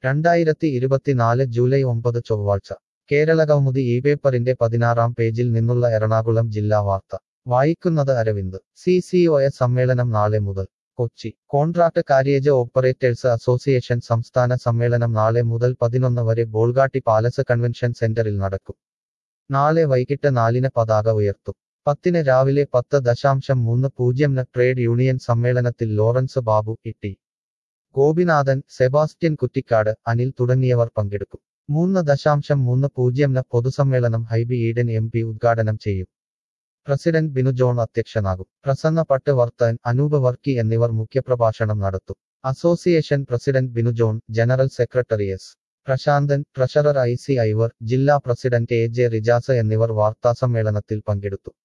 രണ്ടായിരത്തി ഇരുപത്തിനാല് ജൂലൈ ഒമ്പത് ചൊവ്വാഴ്ച കേരളകൗമുദി ഈ പേപ്പറിന്റെ പതിനാറാം പേജിൽ നിന്നുള്ള എറണാകുളം ജില്ലാ വാർത്ത വായിക്കുന്നത് Aravind C C O A സമ്മേളനം നാളെ മുതൽ Kochi contract carriage operators association സംസ്ഥാന സമ്മേളനം നാളെ മുതൽ പതിനൊന്ന് വരെ ബോൾഗാട്ടി പാലസ് കൺവെൻഷൻ സെന്ററിൽ നടക്കും നാളെ വൈകിട്ട് നാലിന് പതാക ഉയർത്തും പത്തിന് രാവിലെ പത്ത് ദശാംശം മൂന്ന് പൂജ്യം ന് ട്രേഡ് യൂണിയൻ സമ്മേളനത്തിൽ ലോറൻസ് ബാബു ഇട്ടി ഗോപിനാഥൻ സെബാസ്റ്റ്യൻ കുറ്റിക്കാട് അനിൽ തുടങ്ങിയവർ പങ്കെടുക്കും മൂന്ന് ദശാംശം മൂന്ന് പൂജ്യം ന് പൊതുസമ്മേളനം ഹൈബി ഈഡൻ എം പി ഉദ്ഘാടനം ചെയ്യും പ്രസിഡന്റ് ബിനു ജോൺ അധ്യക്ഷനാകും പ്രസന്ന പട്ട് വർത്തൻ അനൂപ് വർക്കി എന്നിവർ മുഖ്യപ്രഭാഷണം നടത്തും association president Binu John general secretary S Prashanthan treasurer I C ഐവർ ജില്ലാ പ്രസിഡന്റ് എ ജെ റിജാസ് എന്നിവർ വാർത്താസമ്മേളനത്തിൽ പങ്കെടുത്തു